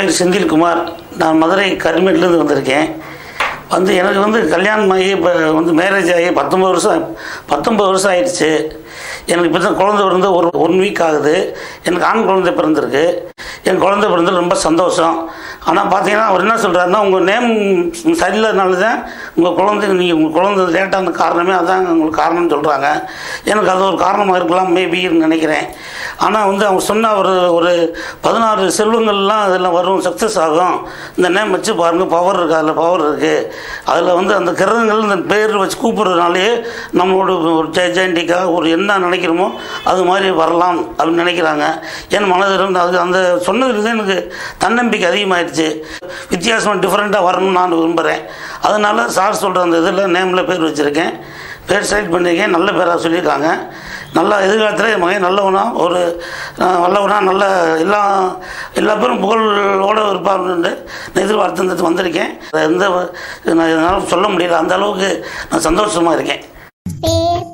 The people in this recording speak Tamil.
பேர் செந்தில்குமார் நான் மதுரை கரிமேட்லேருந்து வந்திருக்கேன் வந்து எனக்கு வந்து கல்யாணம் ஆகி இப்போ வந்து மேரேஜ் ஆகி பத்தொம்பது வருஷம் பத்தொம்பது வருஷம் ஆயிடுச்சு எனக்கு இப்போ தான் குழந்தை பிறந்து ஒரு ஒன் வீக் ஆகுது எனக்கு ஆண் குழந்தை பிறந்திருக்கு என் குழந்தை பிறந்து ரொம்ப சந்தோஷம் ஆனால் பார்த்தீங்கன்னா அவர் என்ன சொல்கிறாருன்னா உங்கள் நேம் சரியில்லைனால தான் உங்கள் குழந்தை நீங்கள் உங்கள் குழந்தை லேட்டான காரணமே அதான் உங்களுக்கு காரணம்னு சொல்கிறாங்க எனக்கு அது ஒரு காரணமாக இருக்கலாம் மேபின்னு நினைக்கிறேன் ஆனால் வந்து அவங்க சொன்ன ஒரு ஒரு பதினாறு செல்வங்கள்லாம் அதில் வரும் சக்ஸஸ் ஆகும் இந்த நேம் வச்சு பாருங்கள் பவர் இருக்குது அதில் பவர் இருக்குது அதில் வந்து அந்த கிரகங்கள் இந்த பேர் வச்சு கூப்பிட்றதுனாலே நம்மளோட ஒரு ஜெய் ஜெயண்டிக்காக ஒரு என்ன நினைக்கிறோமோ அது மாதிரி வரலாம் அப்படின்னு நினைக்கிறாங்க என் மனதில் இருந்து அது அந்த சொன்னதுலேருந்து எனக்கு தன்னம்பிக்கை அதிகமாகிடுச்சு வித்தியாசமாக டிஃப்ரெண்ட்டாக வரணும்னு நான் விரும்புகிறேன் அதனால சார் சொல்கிற அந்த இதில் நேமில் பேர் வச்சுருக்கேன் பேர் செலக்ட் பண்ணியிருக்கேன் நல்ல பேராக சொல்லியிருக்காங்க நல்லா எதிர்காலத்தில் என் மகன் நல்லவனா ஒரு அஹ், வல்லவனா நல்ல எல்லா எல்லா பேரும் புகழோடு இருப்பாருன்னு நான் எதிர்பார்த்து வந்திருக்கேன் எந்த நான் என்னால் சொல்ல முடியல அந்த அளவுக்கு நான் சந்தோஷமாக இருக்கேன் பேர்